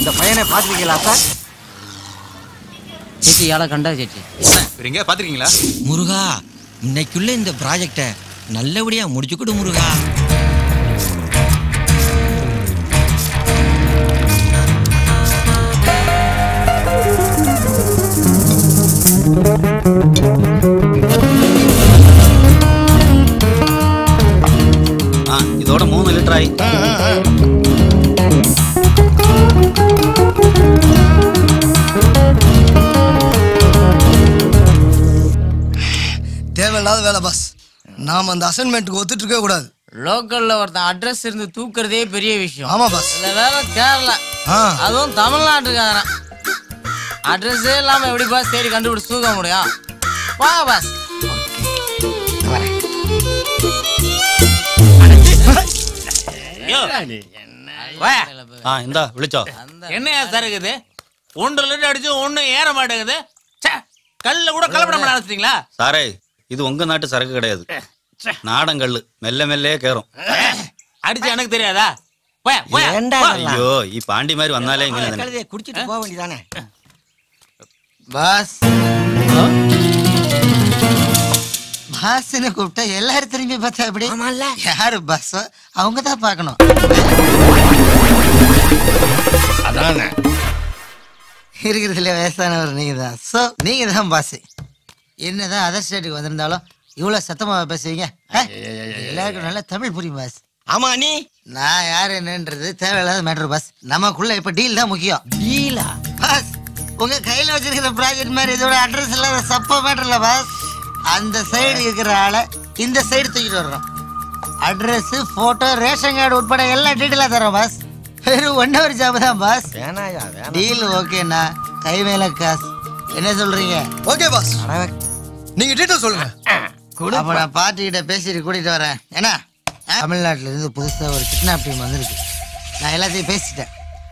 இந்த பையனை பார்த்துருக்கீங்களா சார் சேச்சி யாரை கண்டா சேச்சி இவர் எங்கேயா பாத்திருக்கீங்களா முருகா இன்னைக்குள்ள இந்த ப்ராஜெக்டை நல்லபடியா முடிச்சு கொடு முருகா ஆ இதோட மூணு லிட்டர் ஆகி தேவையில்லாத வேலை பாஸ் நாம அந்த அசைன்மெண்ட்டுக்கு ஒத்துட்டு இருக்கவே கூடாது லோக்கல்ல ஒருத்தன் அட்ரஸ் இருந்து தூக்குறதே பெரிய விஷயம் ஆமா பாஸ் இதுல வேற கேரளா ஆ அதுவும் தமிழ்நாட்டுக்காரன் அட்ரஸே இல்லாம எப்படி பாஸ் தேடி கண்டுபிடிச்சு தூக்க முடியும் வா பாஸ் வாயா. ஆ இந்தா விழிச்சோ என்னையா சருகுது ஒன்று லிட்டர் அடிச்சு ஒன்றும் ஏற மாட்டேங்குது ச்சே, கல்ல கூட கலப்படம் பண்ண ஆரம்பிச்சிட்டீங்களா சாரே இது உங்க நாட்டு சரக்கு கிடையாது நாடங்கல்லு மெல்ல மெல்லே கேறும் அடிச்சு எனக்கு தெரியாதா போயா போயா ஏண்டா போ. இதெல்லாம்? ஐயோ இ பாண்டி மாதிரி வந்தாலே இங்கே தானே கழுதையை குடிச்சிட்டு போக வேண்டியதானே பாஸ் பாஸ்ன்னு கூப்பிட்டா எல்லாரும் திரும்பி பார்த்தா எப்படி யாரு பாஸ் அவங்க தான் பார்க்கணும் அதானே இருக்கிறதுல வயசானவர் நீங்க தான் ஸோ நீங்க தான் பாஸ் என்னதான் அதர் ஸ்டேட்டுக்கு வந்திருந்தாலும் இவ்வளோ சத்தமாக பேசுவீங்க ஆ? எல்லாருக்கும் நல்லா தமிழ் புரியும் பாஸ் ஆமா நீ நான் யார் என்னன்றது தேவையில்லாத மேட்ரு பாஸ் நமக்குள்ள இப்ப டீல் தான் முக்கியம் டீலா பாஸ் உங்க கையில வச்சிருக்கிற ப்ராஜெக்ட் மாதிரி இதோட அட்ரஸ் இல்லாத சப்ப மேட்டர்ல பாஸ் அந்த சைடு இருக்கிற ஆளை இந்த சைடு தூக்கிட்டு வர்றோம் அட்ரஸ் போட்டோ ரேஷன் கார்டு உட்பட எல்லா டீட்டெயிலாக தரோம் பாஸ் வெறும் ஒன் ஹவர் ஜாப் தான் பாஸ் வேணாயா வேணாம் டீல் ஓகேண்ணா கை மேல காசு என்ன சொல்றீங்க ஓகே பாஸ் நீங்க டீட்டெயில் சொல்லுங்க அப்ப நான் பார்ட்டி கிட்ட பேசிட்டு கூட்டிட்டு வரேன் என்ன தமிழ்நாட்டுல இருந்து புதுசா ஒரு கிட்னாப் டீம் வந்திருக்கு நான் எல்லாத்தையும் பேசிட்டேன்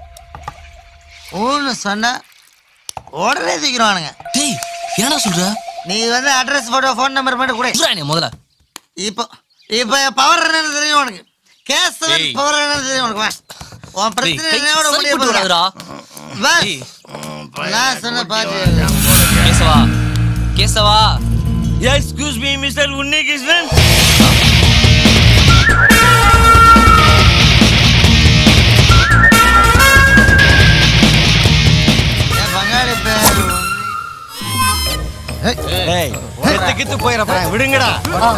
ஊன்னு சொன்னா உடனே தூக்கிடுவானுங்க டேய் என்னடா சொல்ற நீ வந்து அட்ரஸ் போட்டோ ஃபோன் நம்பர் மட்டும் கூட சொல்றா நீ முதல்ல இப்போ இப்போ பவர் என்னன்னு தெரியும் உனக்கு கேசவன் பவர் என்னன்னு தெரியும் உனக்கு வா உன் பிரச்சனை என்னோட முடிய சரிப்பட்டு போகுதுடா. வராதுடா வா நான் சொன்ன பாட்டு Keshava Keshava excuse me mister Unnikrishnan என் பங்காளி பேர் ஏய் செத்து கித்து போயிடப்பறேன் விடுங்கடா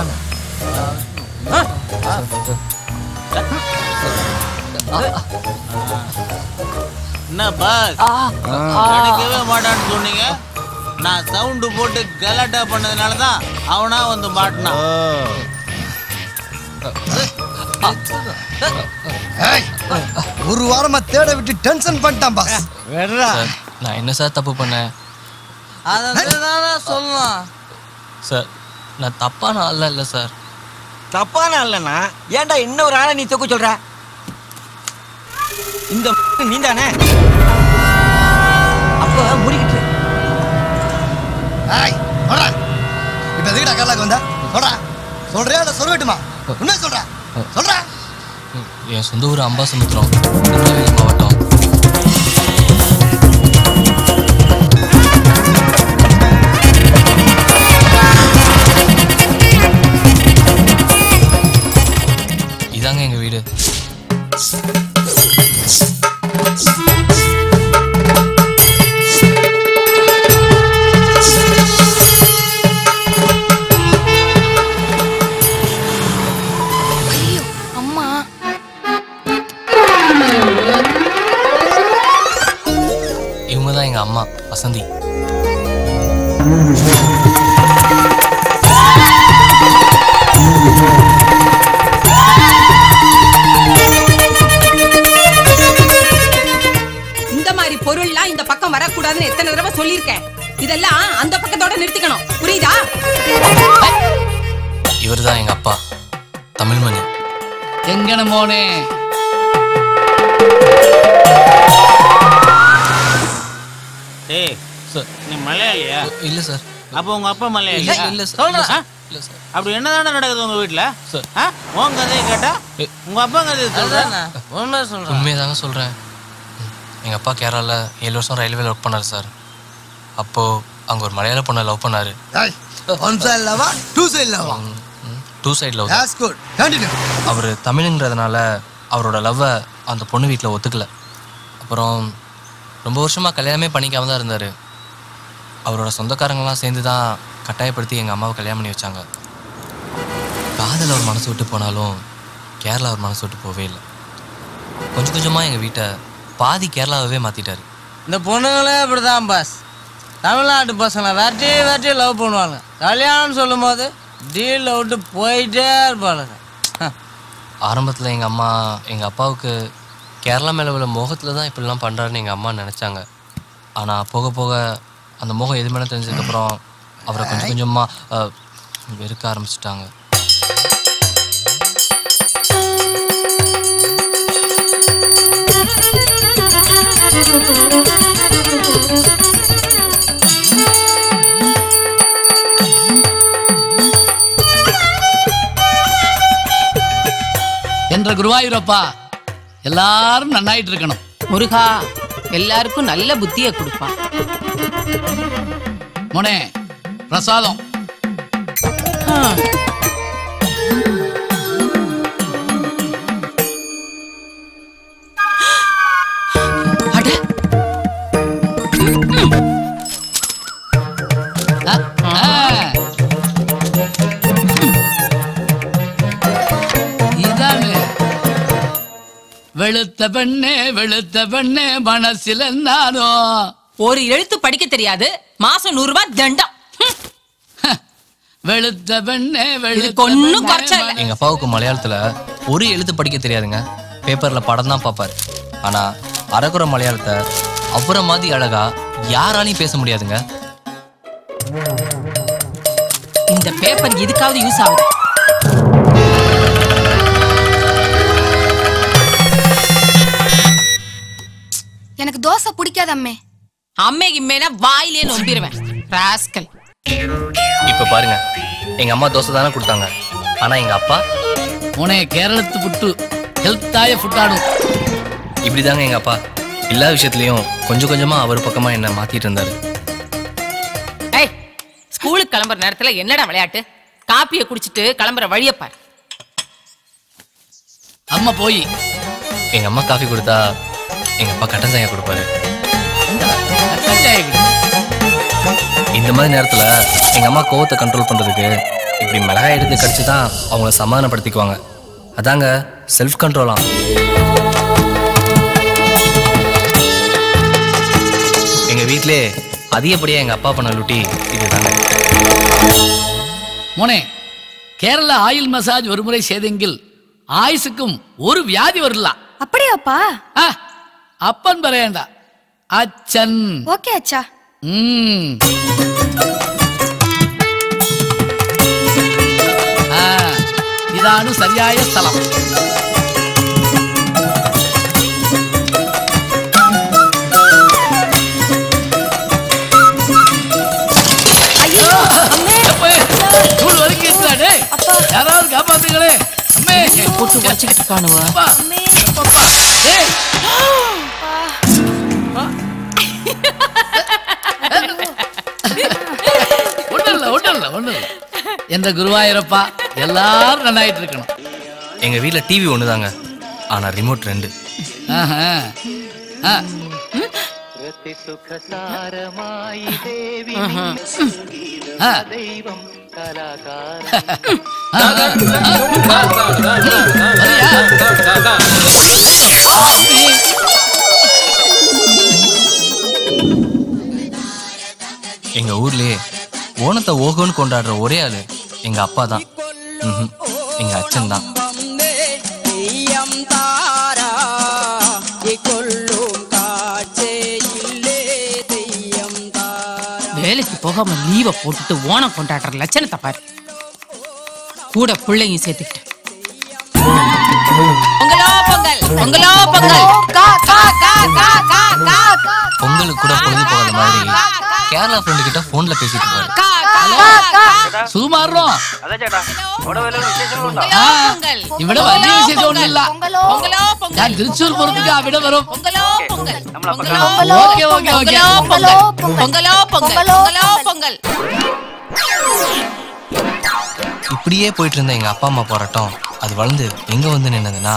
என்ன பாஸ் எடுக்கவே மாட்டான்னு சொன்னீங்க நான் சவுண்டு போட்டு கலாட்டா பண்ணதுனால தான் அவனா வந்து மாட்டினான் ஏய், ஒரு வாரமா தேட விட்டு டென்ஷன் பண்ணிட்டான் பாஸ் வெடுறா சார் நான் என்ன சார் தப்பு பண்ணேன் அதை தானே சொல்லணும் சார் நான் தப்பான ஆள் இல்லை சார் தப்பான இல்லைன்னா ஏன்டா இன்னொரு ஆளை நீ தூக்க சொல்ற இந்த நீ தானே அப்ப முடிக்கிட்டு ஏய் சொல்றா இப்போ எதுக்குடா கேரளாக்கு வந்தா சொல்றா சொல்றியா இல்லை சொல்லட்டுமா உண்மை சொல்றா சொல்றா என் சொந்த ஊர் அம்பாசமுத்திரம் திருநெல்வேலி மாவட்டம் இதாங்க எங்க வீடு ஐயோ அம்மா இவங்க தான் எங்க அம்மா வசந்தி இந்த மாதிரி பொருள்லாம் இந்த பக்கம் வரக்கூடாதுன்னு எத்தனை தடவை சொல்லியிருக்கேன் இதெல்லாம் அந்த பக்கத்தோட நிறுத்திக்கணும் புரியுதா இவர் தான் எங்க அப்பா தமிழ்மணி எங்கன மோனே ஏய் சார் நீ மலையாளியா இல்ல சார் அப்போ உங்க அப்பா இல்ல மலையாளியா இல்ல சார் சொல்றா இல்ல சார். இல்ல சார் அப்படி என்னதானே நடக்குது உங்க வீட்ல சார். ஆ? உன் கதையை கேட்டா ஏ. உங்க அப்பா கதையை சொல்றேன் உண்மை சொல்றேன் உண்மையை தாங்க சொல்றேன் எங்கள் அப்பா கேரளாவில் ஏழு வருஷம் ரயில்வேல ஒர்க் பண்ணார் சார் அப்போது அங்கே ஒரு மலையாள பொண்ணை லவ் பண்ணார் ஒன் சைடு லவா டூ சைடு லவா two side love that's good continue அவர் தமிழுங்கிறதுனால அவரோட லவ்வை அந்த பொண்ணு வீட்டில் ஒத்துக்கல அப்புறம் ரொம்ப வருஷமாக கல்யாணமே பண்ணிக்காம தான் இருந்தார் அவரோட சொந்தக்காரங்களாம் சேர்ந்து தான் கட்டாயப்படுத்தி எங்கள் அம்மாவை கல்யாணம் பண்ணி வச்சாங்க காதல் அவர் மனசு விட்டு போனாலும் கேரளா அவர் மனசு விட்டு போகவே இல்லை கொஞ்சம் கொஞ்சமாக எங்கள் வீட்டை பாதி கேரளாவே மாற்றிட்டாரு இந்த பொண்ணுங்களே இப்படிதான் பாஸ் தமிழ்நாட்டு பசங்களை விரட்டி விரட்டி லவ் பண்ணுவாங்க கல்யாணம்னு சொல்லும் போது டீலில் விட்டு போயிட்டே இருப்பாளுங்க ஹ. ஆரம்பத்தில் எங்கள் அம்மா எங்கள் அப்பாவுக்கு கேரளா மேலே உள்ள மோகத்தில் தான் இப்படிலாம் பண்ணுறாருன்னு எங்கள் அம்மா நினச்சாங்க ஆனால் போக போக அந்த மோகம் எது மேலே தெரிஞ்சதுக்கப்புறம் அவரை கொஞ்சம் கொஞ்சமாக வெறுக்க ஆரம்பிச்சிட்டாங்க என்ற குருவாயூரப்பா எல்லாரும் நன்னாயிட்டு இருக்கணும் முருகா எல்லாருக்கும் நல்ல புத்தியை கொடுப்பா மோனே பிரசாதம் அட ஆ, ஆ. இதானே வெளுத்த பெண்ணே வெளுத்த பெண்ணே மனசில் நானும் ஒரு எழுத்து படிக்க தெரியாது மாசம் நூறு ரூபாய் தண்டம் ஹம். வெளுத்த பெண்ணே வெளுத்த இதுக்கு ஒண்ணும் பெண்ணே, குறைச்சல் இல்ல. எங்கள் அப்பாவுக்கு மலையாளத்தில் ஒரு எழுத்து படிக்க தெரியாதுங்க பேப்பரில் படம் தான் பார்ப்பார் ஆனால் அரகுற மலையாளத்தை அவரை மாதிரி அழகா யாராலையும் பேச முடியாதுங்க இந்த பேப்பர் எதுக்காவது யூஸ் ஆகுது எனக்கு தோசை பிடிக்காது அம்மே அம்மே கிம்மேனா வாயிலே நொம்பிடுவேன் ராஸ்கல் இப்போ பாருங்க எங்கள் அம்மா தோசை தானே கொடுத்தாங்க ஆனால் எங்கள் அப்பா உனே கேரளத்து புட்டு ஹெல்த்தாய ஃபுட்டாடும் இப்படிதாங்க எங்க அப்பா எல்லா விஷயத்துலயும் கொஞ்சம் கொஞ்சமா அவர் பக்கமா என்ன மாத்திட்டு இருந்தாரு ஏய் ஸ்கூலுக்கு கிளம்புற நேரத்துல என்னடா விளையாட்டு காப்பியை குடிச்சிட்டு கிளம்புற வழிய பாரு அம்மா போய் எங்க அம்மா காஃபி கொடுத்தா எங்க அப்பா கட்டன் சாயா கொடுப்பாரு இந்த மாதிரி நேரத்துல எங்க அம்மா கோவத்தை கண்ட்ரோல் பண்றதுக்கு இப்படி மிளகாய் எடுத்து கடிச்சு தான் அவங்கள சமாதானப்படுத்திக்குவாங்க அதாங்க செல்ஃப் கண்ட்ரோலாம் எங்க வீட்டிலே அதிகப்படியா எங்க அப்பா பண்ண லுட்டி இதுதாங்க மோனே கேரள ஆயில் மசாஜ் ஒரு முறை செய்தெங்கில் ஆயுசுக்கும் ஒரு வியாதி வரலாம் அப்படியாப்பா ஆ, அப்பன் പറയണ്ട അച്ഛൻ ஓகே அச்சா ഉം. ആ, ഇതാണ് ശരിയായ സ്ഥലം எப்பே, தூள் வலிக்கிட்டாடே. யாராவது காப்பாத்துங்களே அம்மே போட்டு உடச்சுக்கிட்டு இருக்கானுவ அப்பா, அப்பா. ஏய், ஒண்ணும் இல்ல ஒண்ணும் இல்ல ஒண்ணும் இல்ல என்ற குருவாயூரப்பா எல்லாரும் நன்னாயிட்டு இருக்கணும் எங்க வீட்ல டிவி ஒண்ணுதாங்க ஆனா ரிமோட் ரெண்டு ஆஹா. ஆ. ஆ. ஆ, ஆ, ஆ. வரியா? எங்க ஊர்லயே ஓணத்தை ஓகோன்னு கொண்டாடுற ஒரே ஆளு எங்க அப்பா தான் ம்ஹும். எங்க அச்சன் தான் வேலைக்கு போகாம லீவை போட்டுட்டு ஓணம் கொண்டாடுற லட்சணத்தை பாரு கூட பிள்ளையும் சேர்த்துக்கிட்டு பொங்கலோ பொங்கல் பொங்கலோ பொங்கல் பொங்கலுக்கு கூட பொழுது போகாத மாதிரி கேரளா ஃப்ரெண்டு கிட்ட போன்ல பேசிட்டு இருப்பாரு സുകുമാറിനോ അതെ ചേട്ടാ ഇവിടെ വല്ല വിശേഷങ്ങളുണ്ടോ ആ ഇവിടെ വലിയ വിശേഷമൊന്നുമില്ല ഞാൻ തൃശ്ശൂർ പുറത്തേക്ക് അവിടെ വരും ഓക്കെ ഓക്കെ ഓക്കെ பொங்கலோ பொங்கல் பொங்கலோ பொங்கல் இப்படியே போயிட்டு இருந்த எங்க அப்பா அம்மா போராட்டம் அது வளர்ந்து எங்க வந்து நின்னதுன்னா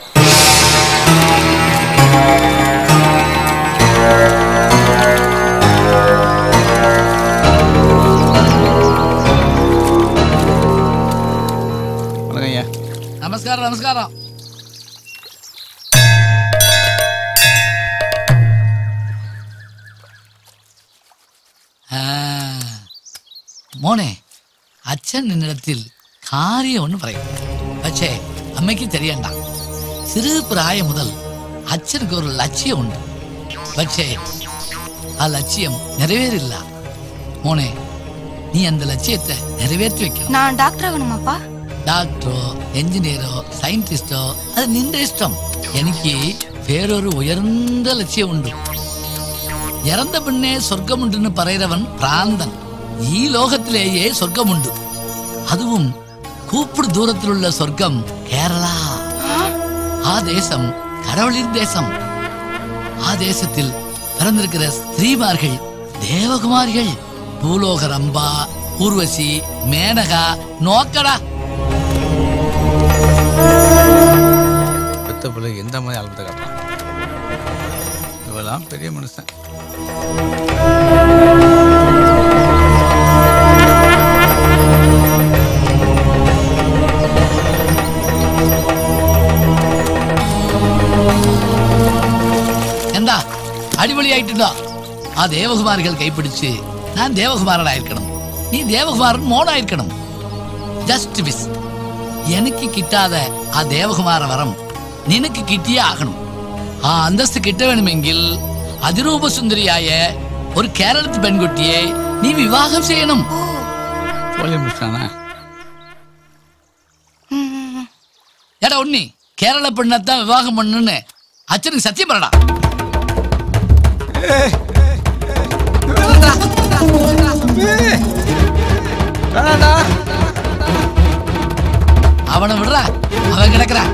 வணக்கம் ஐயா நமஸ்காரம் நமஸ்காரம் ആ, മോനെ അച്ഛൻ നിന്നിടത്തിൽ കാര്യം ഒന്ന് പറയും പക്ഷേ അമ്മയ്ക്ക് തെരിയണ്ട சிறு பிராயம் முதல் அച്ഛனுக்கு ஒரு லட்சியம் உண்டு പക്ഷേ ആ ലക്ഷ്യം நிறைவேறிല്ല മോനെ നീ அந்த லட்சியத்தை நிறைவேற்றி வைக்கணும் நான் டாக்டர் ஆகணுமாப்பா ഡോക്ടറോ എഞ്ചിനീയറോ സയന്റിസ്റ്റോ അത് നിന്റെ ഇഷ്ടം എനിക്ക് വേറൊരു ഉയർന്ന ലക്ഷ്യമുണ്ട് ഇറந்த പിന്നെ സ്വർഗമുണ്ടെന്ന് പറയുന്നവൻ പ്രാന്തൻ ഈ ലോകത്തിலேயே സ്വർഗമുണ്ട് അതും കൂപ്പിട് ദൂരത്തിലുള്ള സ്വർഗം കേരള ആ ദേശം கடவுளின் தேசம் ஆ தேசத்தில் பிறந்திருக்கிற ஸ்திரீமார்கள் தேவகுமார்கள் பூலோக ரம்பா ஊர்வசி மேனகா நோக்கடா பெத்த பிள்ளை எந்த மாதிரி ஆல்பத்தை காட்டுறான் இவெல்லாம் பெரிய மனுஷன் എന്താ അടിപൊളിയായിട്ടുണ്ടോ ആ ദേവകുമാരികൾ കൈപ്പിടിച്ച് ഞാൻ ദേവകുമാരനായിരിക്കണം നീ ദേവകുമാരൻ മോനായിരിക്കണം ജസ്റ്റ് മിസ് എനിക്ക് കിട്ടാതെ ആ ദേവകുമാര വരം നിനക്ക് കിട്ടിയേ ആകണം ആ അന്തസ്ത് കിട്ടണമെങ്കിൽ അതിരൂപസുന്ദരിയായ ഒരു കേരളത്തിൽ പെൺകുട്ടിയെ നീ വിവാഹം ചെയ്യണം கோழி முடிச்சிட்டானா എടാ ഉണ്ണി കേരള പെണ്ണത്தான் വിവാഹം பண்ணுன்னு അച്ഛனுக்கு സത്യം പറടാ அவனை விடுறா அவன் கிடக்குறான்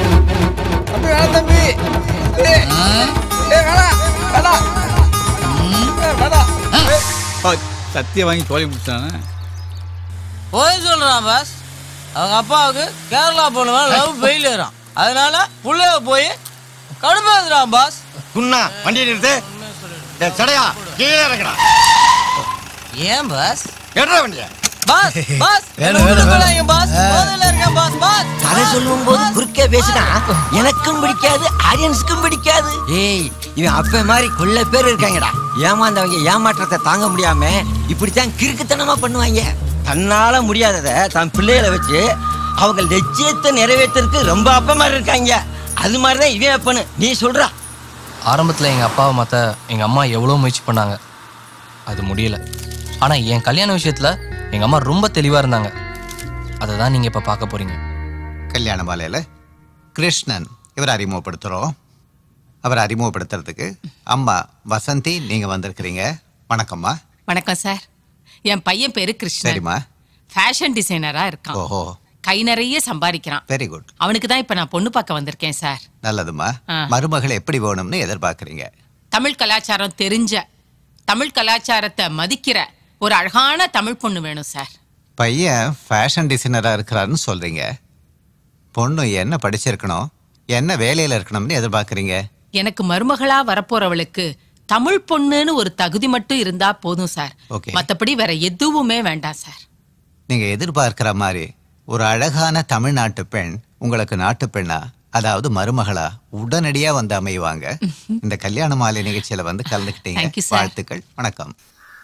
சத்தியம் வாங்கி கோழி முடிச்சிட்டானா போய் சொல்றான் பாஸ் அவங்க அப்பாவுக்கு கேரளா பொண்ணு மேல லவ் ஃபெயிலியரான் அதனால புள்ளைய போய் கடுப்பாதுறான் பாஸ் குண்ணா வண்டி நிறுத்து டேய், சடையா கீழே இறக்கடா ஏன் பாஸ் எடுறா வண்டிய பாஸ் பாஸ் வேணும், வேணும், வேணும் பாஸ் போதையில இருக்கேன் பாஸ் பாஸ் கதை சொல்லும் போது குறுக்கே பேசினா எனக்கும் பிடிக்காது ஆடியன்ஸுக்கும் பிடிக்காது ஏய் இவன் அப்ப மாதிரி கொள்ள பேர் இருக்காங்கடா ஏமாந்தவங்க ஏமாற்றத்தை தாங்க முடியாம இப்படித்தான் கிறுக்குத்தனமா பண்ணுவாங்க தன்னால முடியாததை தன் பிள்ளைகளை வச்சு அவங்க லட்சியத்தை நிறைவேற்றுறதுக்கு ரொம்ப அப்ப மாதிரி இருக்காங்க அது மாதிரிதான் இவன் அப்பனு நீ சொல்றா ஆரம்பத்தில் எங்கள் அப்பாவை மாற்ற எங்கள் அம்மா எவ்வளோ முயற்சி பண்ணாங்க அது முடியல ஆனால் என் கல்யாண விஷயத்தில் எங்கள் அம்மா ரொம்ப தெளிவாக இருந்தாங்க அதை தான் நீங்கள் இப்போ பார்க்க போகிறீங்க கல்யாண மாலையில் கிருஷ்ணன் இவரை அறிமுகப்படுத்துகிறோம் அவரை அறிமுகப்படுத்துறதுக்கு அம்மா வசந்தி நீங்கள் வந்திருக்கிறீங்க வணக்கம்மா வணக்கம் சார் என் பையன் பேரு கிருஷ்ணன் சரிம்மா ஃபேஷன் டிசைனரா இருக்கான் ஓஹோ கை நிறைய சம்பாதிக்கிறான் வெரி குட் அவனுக்கு தான் இப்ப நான் பொண்ணு பார்க்க வந்திருக்கேன் சார் நல்லதும்மா ஆ. மருமகள் எப்படி வேணும்னு எதிர்பார்க்குறீங்க தமிழ் கலாச்சாரம் தெரிஞ்ச தமிழ் கலாச்சாரத்தை மதிக்கிற ஒரு அழகான தமிழ் பொண்ணு வேணும் சார் பையன் ஃபேஷன் டிசைனராக இருக்கிறாருன்னு சொல்கிறீங்க பொண்ணு என்ன படிச்சிருக்கணும் என்ன வேலையில் இருக்கணும்னு எதிர்பார்க்குறீங்க எனக்கு மருமகளா வரப்போறவளுக்கு தமிழ் பொண்ணுன்னு ஒரு தகுதி மட்டும் இருந்தா போதும் சார் ஓகே மத்தபடி வேற எதுவுமே வேண்டாம் சார் நீங்கள் எதிர்பார்க்குற மாதிரி ஒரு அழகான தமிழ்நாட்டு பெண் உங்களுக்கு நாட்டு பெண்ணா அதாவது மருமகளா உடனடியா வந்து அமைவாங்க இந்த கல்யாண மாலை நிகழ்ச்சியில வந்து Thank you, கலந்துக்கிட்டீங்க sir. வாழ்த்துக்கள் வணக்கம்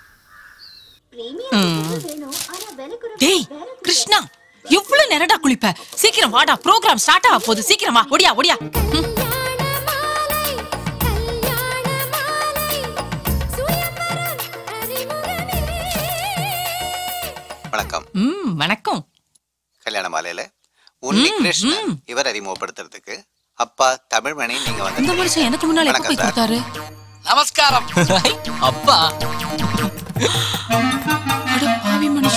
டேய் கிருஷ்ணா எவ்வளவு நேரடா குளிப்ப சீக்கிரம் வாடா ப்ரோக்ராம் ஸ்டார்ட் ஆக போகுது சீக்கிரம் வா ஒடியா ஒடியா ம். வணக்கம் ம் வணக்கம் கல்யாண மாலையில உன்னி கிருஷ்ணன் இவர் அறிமுகப்படுத்துறதுக்கு அப்பா தமிழ்மணி நீங்க இந்த வந்து மனுஷன் எனக்கு முன்னால எப்ப போய் கொடுத்தாரு நமஸ்காரம் அப்பா அட பாவி மனுஷன்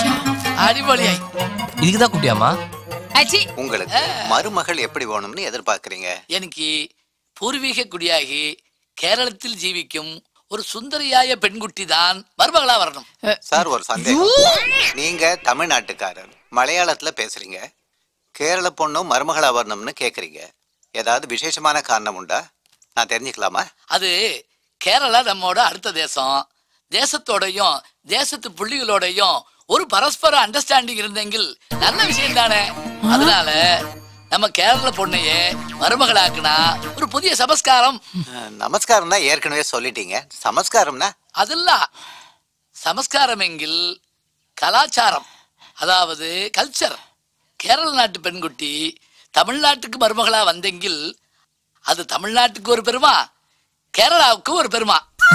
வழியாய் இதுக்கு தான் கூப்பிட்டியாமா அச்சி உங்களுக்கு மருமகள் எப்படி வேணும்னு எதிர்பார்க்கறீங்க எனக்கு பூர்வீக குடியாகி கேரளத்தில் ஜீவிக்கும் ஒரு சுந்தரியாய பெண்குட்டி தான் மருமகளா வரணும் சார் ஒரு சந்தேகம் நீங்க தமிழ்நாட்டுக்காரர் மலையாளத்துல பேசுறீங்க கேரள பொண்ணும் மருமகளா வரணும்னு கேக்குறீங்க ஏதாவது விசேஷமான காரணம் உண்டா நான் தெரிஞ்சுக்கலாமா அது கேரளா நம்மோட அடுத்த தேசம் தேசத்தோடையும் தேசத்து புள்ளிகளோடையும் ஒரு பரஸ்பர அண்டர்ஸ்டாண்டிங் இருந்தெങ്കിൽ நல்ல விஷயம் தானே அதனால நம்ம கேரள பொண்ணையே மருமகளாக்குனா ஒரு புதிய சமஸ்காரம் அஹ், நமஸ்காரம்னா ஏற்கனவே சொல்லிட்டீங்க சமஸ்காரம்னா அதெல்லாம் சமஸ்காரம் எங்கில் கலாச்சாரம் அதாவது கல்ச்சர் கேரள நாட்டு பெண்குட்டி தமிழ்நாட்டுக்கு மருமகளா வந்தெங்கில் அது தமிழ்நாட்டுக்கு ஒரு பெருமா கேரளாவுக்கு ஒரு பெருமா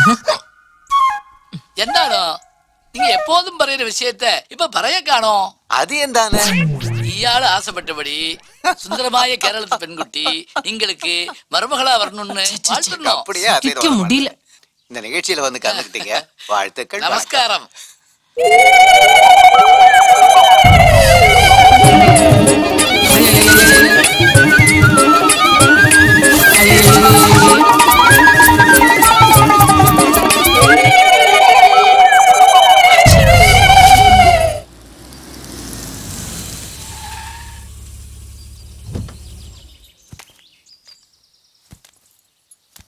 என்னாலும் நீங்க எப்போதும் பறையிற விஷயத்த இப்ப பறைய காணோம் அது எந்தானே ஈயாள் ஆசைப்பட்டபடி சுந்தரமாய கேரளத்து பெண்குட்டி எங்களுக்கு மருமகளா வரணும்னு வாழ்த்துனோம் அப்படியே அதே சிக்க முடியல இந்த நிகழ்ச்சியில வந்து கலந்துக்கிட்டீங்க வாழ்த்துக்கள் வணக்கம். நமஸ்காரம்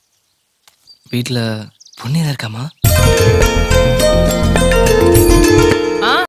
வீட்டில் பொண்ணு ஏதா இருக்காமா